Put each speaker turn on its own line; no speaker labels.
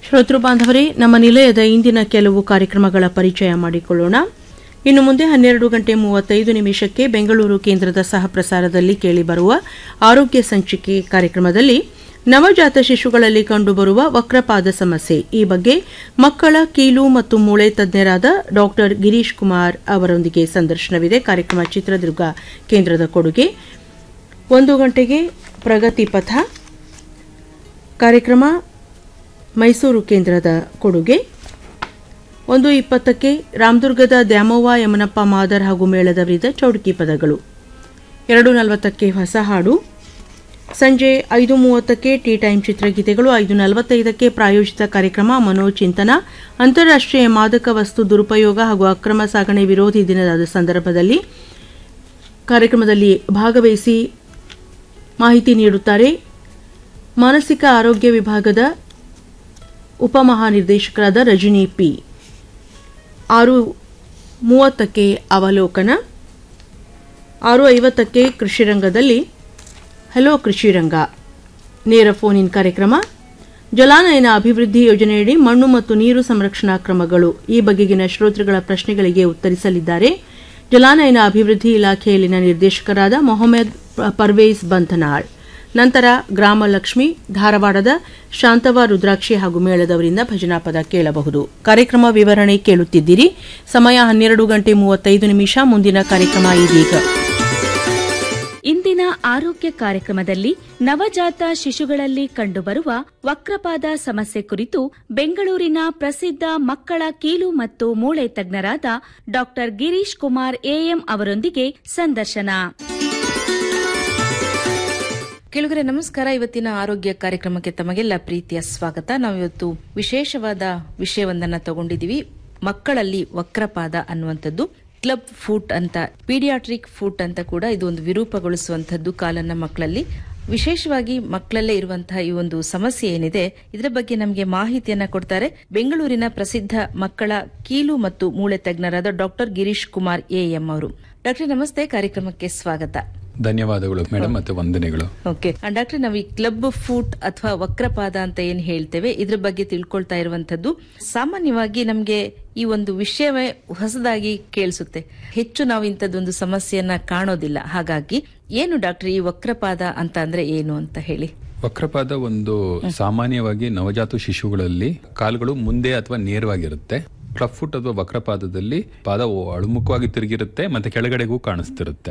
ಶ್ರೋತೃ ಬಾಂಧವರೇ ನಮ್ಮ ನಿಲಯದ ಇಂದಿನ ಕೆಲವು ಕಾರ್ಯಕ್ರಮಗಳ ಪರಿಚಯ ಮಾಡಿಕೊಳ್ಳೋಣ ಇನ್ನು ಮುಂದೆ ಹನ್ನೆರಡು ಗಂಟೆ ಮೂವತ್ತೈದು ನಿಮಿಷಕ್ಕೆ ಬೆಂಗಳೂರು ಕೇಂದ್ರದ ಸಹ ಪ್ರಸಾರದಲ್ಲಿ ಕೇಳಿಬರುವ ಆರೋಗ್ಯ ಸಂಚಿಕೆ ಕಾರ್ಯಕ್ರಮದಲ್ಲಿ ನವಜಾತ ಶಿಶುಗಳಲ್ಲಿ ಕಂಡುಬರುವ ವಕ್ರಪಾದ ಸಮಸ್ಯೆ ಈ ಬಗ್ಗೆ ಮಕ್ಕಳ ಕೀಲು ಮತ್ತು ಮೂಳೆ ತಜ್ಞರಾದ ಡಾಕ್ಟರ್ ಗಿರೀಶ್ ಕುಮಾರ್ ಅವರೊಂದಿಗೆ ಸಂದರ್ಶನವಿದೆ ಕಾರ್ಯಕ್ರಮ ಚಿತ್ರದುರ್ಗ ಕೇಂದ್ರದ ಕೊಡುಗೆ ಒಂದು ಗಂಟೆಗೆ ಪ್ರಗತಿ ಪಥ ಕಾರ್ಯಕ್ರಮ ಮೈಸೂರು ಕೇಂದ್ರದ ಕೊಡುಗೆ ಒಂದು ಇಪ್ಪತ್ತಕ್ಕೆ ರಾಮದುರ್ಗದ ದ್ಯಾಮವ್ವ ಯಮನಪ್ಪ ಮಾದರ್ ಹಾಗೂ ಮೇಳದ ವಿರುದ್ಧ ಚೌಡಕಿ ಪದಗಳು ಎರಡು ನಲವತ್ತಕ್ಕೆ ಹೊಸ ಹಾಡು ಸಂಜೆ ಐದು ಮೂವತ್ತಕ್ಕೆ ಟೀ ಟೈಮ್ ಚಿತ್ರಗೀತೆಗಳು ಐದು ನಲವತ್ತೈದಕ್ಕೆ ಪ್ರಾಯೋಜಿತ ಕಾರ್ಯಕ್ರಮ ಮನೋಚಿಂತನ ಅಂತಾರಾಷ್ಟ್ರೀಯ ಮಾದಕ ವಸ್ತು ದುರುಪಯೋಗ ಹಾಗೂ ಅಕ್ರಮ ಸಾಗಣೆ ವಿರೋಧಿ ದಿನದ ಸಂದರ್ಭದಲ್ಲಿ ಕಾರ್ಯಕ್ರಮದಲ್ಲಿ ಭಾಗವಹಿಸಿ ಮಾಹಿತಿ ನೀಡುತ್ತಾರೆ ಮಾನಸಿಕ ಆರೋಗ್ಯ ವಿಭಾಗದ ಉಪಮಹಾನಿರ್ದೇಶಕರಾದ ರಜನಿ ಪಿ ಆರು ಮೂವತ್ತಕ್ಕೆ ಅವಲೋಕನ ಆರು ಐವತ್ತಕ್ಕೆ ಕೃಷಿರಂಗದಲ್ಲಿ ಹಲೋ ಕೃಷಿರಂಗ ನೇರ ಫೋನ್ ಇನ್ ಕಾರ್ಯಕ್ರಮ ಜಲಾನಯನ ಅಭಿವೃದ್ಧಿ ಯೋಜನೆಯಡಿ ಮಣ್ಣು ಮತ್ತು ನೀರು ಸಂರಕ್ಷಣಾ ಕ್ರಮಗಳು ಈ ಬಗೆಗಿನ ಶ್ರೋತೃಗಳ ಪ್ರಶ್ನೆಗಳಿಗೆ ಉತ್ತರಿಸಲಿದ್ದಾರೆ ಜಲಾನಯನ ಅಭಿವೃದ್ಧಿ ಇಲಾಖೆಯಲ್ಲಿನ ನಿರ್ದೇಶಕರಾದ ಮೊಹಮ್ಮದ್ ಪರ್ವೇಜ್ ಬಂಧನಾಳ್ ನಂತರ ಗ್ರಾಮಲಕ್ಷ್ಮಿ ಧಾರವಾಡದ ಶಾಂತವ ರುದ್ರಾಕ್ಷಿ ಹಾಗೂ ಮೇಳದವರಿಂದ ಭಜನಾ ಪದ ಕೇಳಬಹುದು ಕಾರ್ಯಕ್ರಮ ವಿವರಣೆ ಕೇಳುತ್ತಿದ್ದೀರಿ ಸಮಯ ಹನ್ನೆರಡು ಗಂಟೆ ಮೂವತ್ತೈದು ನಿಮಿಷ ಮುಂದಿನ ಕಾರ್ಯಕ್ರಮ ಇದೀಗ
ಇಂದಿನ ಆರೋಗ್ಯ ಕಾರ್ಯಕ್ರಮದಲ್ಲಿ ನವಜಾತ ಶಿಶುಗಳಲ್ಲಿ ಕಂಡುಬರುವ ವಕ್ರಪಾದ ಸಮಸ್ಯೆ ಕುರಿತು ಬೆಂಗಳೂರಿನ ಪ್ರಸಿದ್ಧ ಮಕ್ಕಳ ಕೀಲು ಮತ್ತು ಮೂಳೆ ತಜ್ಞರಾದ ಡಾಕ್ಟರ್ ಗಿರೀಶ್ ಕುಮಾರ್ ಎಎಂ ಅವರೊಂದಿಗೆ ಸಂದರ್ಶನ
ಕೆಳಗರೆ ನಮಸ್ಕಾರ ಇವತ್ತಿನ ಆರೋಗ್ಯ ಕಾರ್ಯಕ್ರಮಕ್ಕೆ ತಮಗೆಲ್ಲ ಪ್ರೀತಿಯ ಸ್ವಾಗತ ನಾವು ಇವತ್ತು ವಿಶೇಷವಾದ ವಿಷಯವೊಂದನ್ನ ತಗೊಂಡಿದೀವಿ ಮಕ್ಕಳಲ್ಲಿ ವಕ್ರಪಾದ ಅನ್ನುವಂಥದ್ದು ಕ್ಲಬ್ ಫೂಟ್ ಅಂತ ಪೀಡಿಯಾಟ್ರಿಕ್ ಫೂಟ್ ಅಂತ ಕೂಡ ಇದು ಒಂದು ವಿರೂಪಗೊಳಿಸುವಂತದ್ದು ಕಾಲನ್ನ ಮಕ್ಕಳಲ್ಲಿ ವಿಶೇಷವಾಗಿ ಮಕ್ಕಳಲ್ಲೇ ಇರುವಂತಹ ಈ ಒಂದು ಸಮಸ್ಯೆ ಏನಿದೆ ಇದರ ಬಗ್ಗೆ ನಮಗೆ ಮಾಹಿತಿಯನ್ನ ಕೊಡ್ತಾರೆ ಬೆಂಗಳೂರಿನ ಪ್ರಸಿದ್ಧ ಮಕ್ಕಳ ಕೀಲು ಮತ್ತು ಮೂಳೆ ತಜ್ಞರಾದ ಡಾಕ್ಟರ್ ಗಿರೀಶ್ ಕುಮಾರ್ ಎಎಂ ಅವರು ಡಾಕ್ಟರ್ ನಮಸ್ತೆ ಕಾರ್ಯಕ್ರಮಕ್ಕೆ ಸ್ವಾಗತ
ಧನ್ಯವಾದಗಳು ಮೇಡಮ್ ಮತ್ತೆ ವಂದನೆಗಳು
ಓಕೆ ಡಾಕ್ಟರ್ ನಾವು ಈ ಕ್ಲಬ್ ಫೂಟ್ ಅಥವಾ ವಕ್ರಪಾದ ಅಂತ ಏನ್ ಹೇಳ್ತೇವೆ ಇದ್ರ ಬಗ್ಗೆ ತಿಳ್ಕೊಳ್ತಾ ಇರುವಂತದ್ದು ಸಾಮಾನ್ಯವಾಗಿ ನಮ್ಗೆ ಈ ಒಂದು ವಿಷಯವೇ ಹೊಸದಾಗಿ ಕೇಳಿಸುತ್ತೆ ಹೆಚ್ಚು ನಾವು ಇಂಥದ್ದೊಂದು ಸಮಸ್ಯೆಯನ್ನ ಕಾಣೋದಿಲ್ಲ ಹಾಗಾಗಿ ಏನು ಡಾಕ್ಟರ್ ಈ ವಕ್ರಪಾದ ಅಂತ ಅಂದ್ರೆ ಏನು ಅಂತ ಹೇಳಿ
ವಕ್ರಪಾದ ಒಂದು ಸಾಮಾನ್ಯವಾಗಿ ನವಜಾತ ಶಿಶುಗಳಲ್ಲಿ ಕಾಲುಗಳು ಮುಂದೆ ಅಥವಾ ನೇರವಾಗಿರುತ್ತೆ ಕ್ಲಬ್ ಫುಟ್ ಅಥವಾ ವಕ್ರಪಾದದಲ್ಲಿ ಪಾದ ಅಳುಮುಖವಾಗಿ ತಿರುಗಿರುತ್ತೆ ಮತ್ತೆ ಕೆಳಗಡೆಗೂ ಕಾಣಿಸ್ತಿರುತ್ತೆ